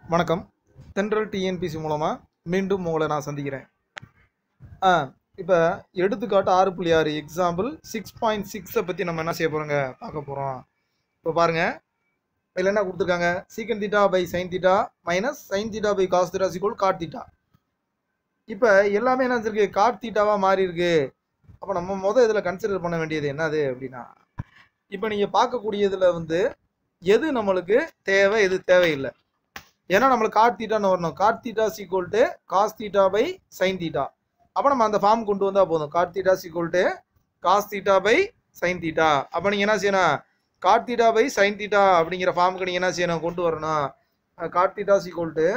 வணக்கம் தென்றல் டிஎன்பிசி மூலமாக மீண்டும் உங்களை நான் சந்திக்கிறேன் ஆ இப்போ எடுத்துக்காட்டு ஆறு புள்ளி ஆறு எக்ஸாம்பிள் சிக்ஸ் பாயிண்ட் சிக்ஸை பற்றி நம்ம என்ன செய்ய போகிறோங்க பார்க்க போகிறோம் இப்போ பாருங்கள் இதில் என்ன கொடுத்துருக்காங்க secant theta by sine theta minus sine theta by cos theta equal cot theta இப்போ எல்லாமே என்ன இருக்கு காட் தீட்டாவாக மாறி இருக்கு அப்போ நம்ம மொதல் இதில் கன்சிடர் பண்ண வேண்டியது என்னது அப்படின்னா இப்போ நீங்கள் பார்க்கக்கூடியதில் வந்து எது நம்மளுக்கு தேவை எது தேவையில்லை ஏன்னா நம்மளுக்கு காட் தீட்டான்னு வரணும் cot theta equal to cos theta by sine theta அப்போ நம்ம அந்த ஃபார்ம் கொண்டு வந்தால் போதும் cot theta equal to cos theta by sine theta அப்போ நீங்கள் என்ன செய்யணும் cot theta by sine theta அப்படிங்கிற ஃபார்முக்கு நீங்கள் என்ன செய்யணும் கொண்டு வரணும் cot theta equal to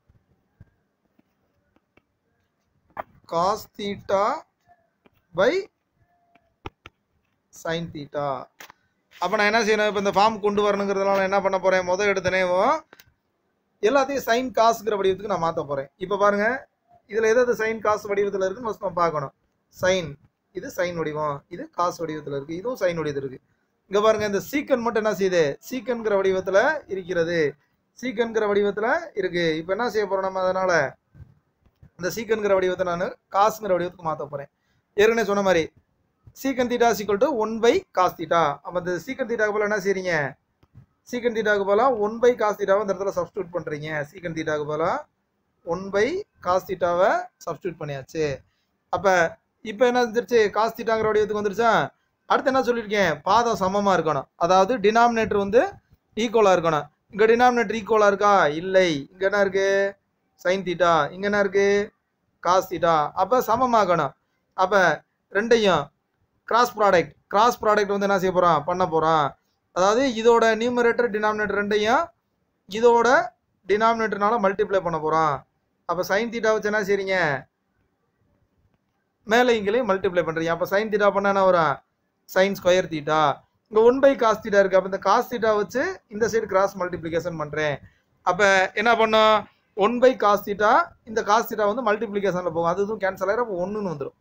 cos theta by sine theta அப்போ நான் என்ன செய்யணும் இப்போ இந்த ஃபார்ம் கொண்டு வரணுங்கிறதுனால நான் என்ன பண்ண போகிறேன் முதல் எடுத்தனேவும் எல்லாத்தையும் சைன் காசுங்கிற வடிவத்துக்கு நான் மாற்ற போகிறேன் இப்போ பாருங்க இதில் எதாவது சைன் காசு வடிவத்தில் இருக்குன்னு ஃபஸ்ட் நம்ம பார்க்கணும் சைன் இது சைன் வடிவம் இது காசு வடிவத்தில் இருக்குது இதுவும் சைன் வடிவத்தில் இருக்குது இங்கே பாருங்க இந்த சீக்கன் மட்டும் என்ன செய்யுது சீக்கன்கிற வடிவத்தில் இருக்கிறது சீக்கன்கிற வடிவத்தில் இருக்குது இப்போ என்ன செய்ய போகிறோம் நம்ம அதனால் இந்த சீக்கன்கிற வடிவத்தை நான் காசுங்கிற வடிவத்துக்கு மாற்ற போகிறேன் ஏற்கனவே சொன்ன மாதிரி secant theta equal to one by cos theta அப்போ இந்த சீக்கன் தீட்டாக்கு போல என்ன செய்றீங்க சீக்கன் தீட்டாக்கு போல ஒன் பை காஸ் தீட்டாவை இந்த இடத்துல சப்ஸ்டியூட் பண்ணுறீங்க சீக்கன் தீட்டாக்கு போல ஒன் பை காஸ் தீட்டாவை சப்ஸ்டியூட் பண்ணியாச்சு அப்போ இப்போ என்ன வந்துருச்சு காஸ் தீட்டாங்கிற வடிவத்துக்கு வந்துருச்சா அடுத்து என்ன சொல்லியிருக்கேன் பாதம் சமமாக இருக்கணும் அதாவது டினாமினேட்டர் வந்து ஈக்குவலாக இருக்கணும் இங்கே டினாமினேட்டர் ஈக்குவலாக இருக்கா இல்லை இங்கே என்ன இருக்குது சைன் தீட்டா இங்கே என்ன இருக்குது காஸ் தீட்டா அப்போ சமமாகணும் அப்போ ரெண்டையும் கிராஸ் ப்ராடக்ட் கிராஸ் ப்ராடக்ட் வந்து என்ன செய்ய போகிறோம் பண்ண போகிறோம் அதாவது இதோட நியூமரேட்டர் டினாமினேட்டர் ரெண்டையும் இதோட டினாமினேட்டர்னால மல்டிப்ளை பண்ண போகிறோம் அப்போ சைன் தீட்டா வச்சு என்ன செய்றீங்க மேலே இங்கேயும் மல்டிப்ளை பண்ணுறீங்க அப்போ சைன் தீட்டா பண்ண என்ன வரும் சைன் ஸ்கொயர் தீட்டா இங்கே ஒன் பை காஸ் தீட்டா இருக்குது அப்போ இந்த காஸ் தீட்டா வச்சு இந்த சைடு கிராஸ் மல்டிப்ளிகேஷன் பண்ணுறேன் அப்போ என்ன பண்ணோம் ஒன் பை காஸ் தீட்டா இந்த காஸ் தீட்டா வந்து மல்டிப்ளிகேஷனில் போகும் அது இதுவும் கேன்சல் ஆகிடும் அப்போ ஒன்றுன்னு வந்துடும்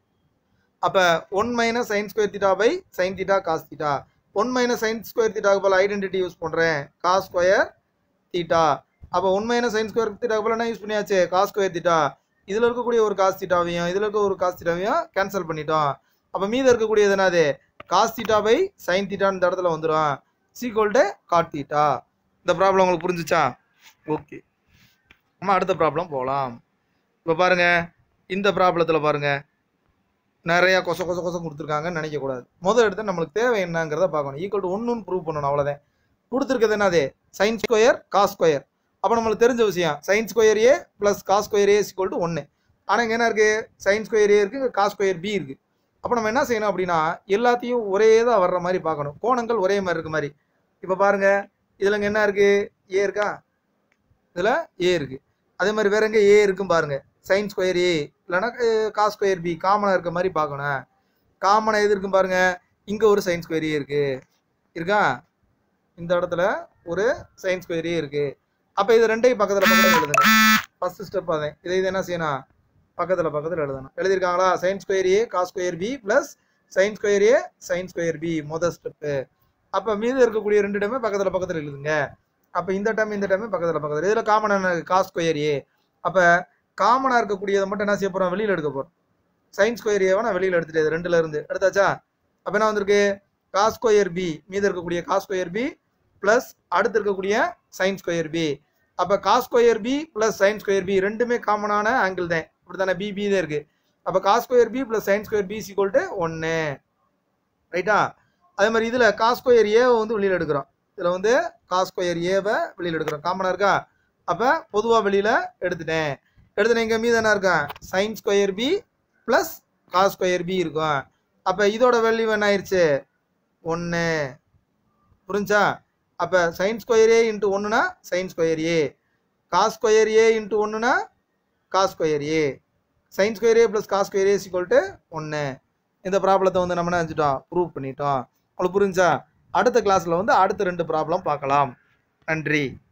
அப்போ one minus sine square theta by sine theta cos theta one minus sine square தீட்டாக்கு போல் ஐடென்டிட்டி யூஸ் பண்ணுறேன் காஸ் ஸ்கொயர் தீட்டா அப்போ ஒன் மைனஸ் சைன் ஸ்கொயர் தீட்டாக்கு போல் என்ன யூஸ் பண்ணியாச்சு காஸ் ஸ்கொயர் தீட்டா இதில் இருக்கக்கூடிய ஒரு காஸ் தீட்டாவையும் இதில் இருக்க ஒரு காஸ் தீட்டாவையும் கேன்சல் பண்ணிட்டோம் அப்போ மீதம் இருக்கக்கூடியது என்னது காஸ் தீட்டா பை சைன் தீட்டான்னு இந்த இடத்துல வந்துடும் சீக்வல் டு காட் தீட்டா இந்த ப்ராப்ளம் உங்களுக்கு புரிஞ்சுச்சா ஓகே நம்ம அடுத்த ப்ராப்ளம் போகலாம் இப்போ பாருங்க இந்த ப்ராப்ளத்தில் பாருங்க நிறையா கொச கொச கொசம் கொடுத்துருக்காங்கன்னு நினைக்கக்கூடாது முதல் எடுத்து நம்மளுக்கு தேவை என்னங்கிறத பார்க்கணும் ஈக்குவல் டு ஒன்றுன்னு ப்ரூவ் பண்ணணும் அவ்வளோதான் கொடுத்துருக்கிறது என்னது சைன் ஸ்கொயர் காஸ் ஸ்கொயர் அப்போ நம்மளுக்கு தெரிஞ்ச விஷயம் sine square A plus cos square A equal to ஒன்று ஆனால் இங்கே என்ன இருக்குது சைன் ஸ்கொயர் ஏ இருக்குது காஸ் ஸ்கொயர் பி இருக்குது அப்போ நம்ம என்ன செய்யணும் அப்படின்னா எல்லாத்தையும் ஒரே தான் வர்ற மாதிரி பார்க்கணும் கோணங்கள் ஒரே மாதிரி இருக்க மாதிரி இப்போ பாருங்கள் இதில் இங்கே என்ன இருக்குது ஏ இருக்கா இதில் ஏ இருக்குது அதே மாதிரி வேற எங்கே ஏ இருக்கும் பாருங்க சைன் ஸ்கொயர் ஏ இல்லைன்னா காஸ் ஸ்கொயர் பி காமனாக இருக்க மாதிரி பார்க்கணும் காமனாக எது இருக்கும் பாருங்க இங்கே ஒரு சைன் ஸ்கொயர் ஏ இருக்கு இருக்கா இந்த இடத்துல ஒரு சைன் ஸ்கொயர் ஏ இருக்கு அப்போ இது ரெண்டையும் பக்கத்தில் பக்கத்தில் எழுதுங்க ஃபர்ஸ்ட் ஸ்டெப் அதே இதை இது என்ன செய்யணும் பக்கத்தில் பக்கத்தில் எழுதணும் எழுதியிருக்காங்களா sine square A cos square B plus sine square A sine square B மொதல் ஸ்டெப்பு அப்போ மீது இருக்கக்கூடிய ரெண்டு டைமே பக்கத்தில் பக்கத்தில் எழுதுங்க அப்போ இந்த டைம் இந்த டைம் பக்கத்தில் பக்கத்தில் இதில் காமனான காஸ் ஸ்கொயர் ஏ அப்போ காமனாக இருக்கக்கூடியதை மட்டும் என்ன செய்ய போகிறோம் வெளியில் எடுக்க போகிறோம் சைன் ஸ்கொயர் ஏவை நான் வெளியில் எடுத்துட்டேன் ரெண்டுல இருந்து எடுத்தாச்சா அப்போ என்ன வந்திருக்கு காஸ் ஸ்கொயர் பி மீது இருக்கக்கூடிய காஸ் ஸ்கொயர் பி ப்ளஸ் அடுத்து இருக்கக்கூடிய சைன் ஸ்கொயர் பி அப்போ cos square B plus sine square B ரெண்டுமே காமனான ஆங்கிள் தான் இப்படி தானே பி பி தான் இருக்குது அப்போ cos square B plus sine square B equal to ஒன்று ரைட்டா அதே மாதிரி இதில் காஸ் ஸ்கொயர் ஏவை வந்து வெளியில் எடுக்கிறோம் இதில் வந்து காஸ் ஸ்கொயர் ஏவை வெளியில் எடுக்கிறோம் காமனாக இருக்கா அப்போ பொதுவாக வெளியில் எடுத்துட்டேன் எடுத்துட்டேன் இங்கே மீது என்ன இருக்கேன் sine square B plus cos square B இருக்கும் அப்போ இதோட வேல்யூ என்ன ஆயிடுச்சு ஒன்று புரிஞ்சா அப்போ சைன் ஸ்கொயர் ஏ இன்ட்டு ஒன்றுனா sine square A cos square A into ஒன்றுனா cos square A sine square A plus cos square A equal to ஒன்று இந்த ப்ராப்ளத்தை வந்து நம்ம என்ன செஞ்சிட்டோம் ப்ரூவ் பண்ணிட்டோம் உங்களுக்கு புரிஞ்சா அடுத்த கிளாஸில் வந்து அடுத்த ரெண்டு ப்ராப்ளம் பார்க்கலாம் நன்றி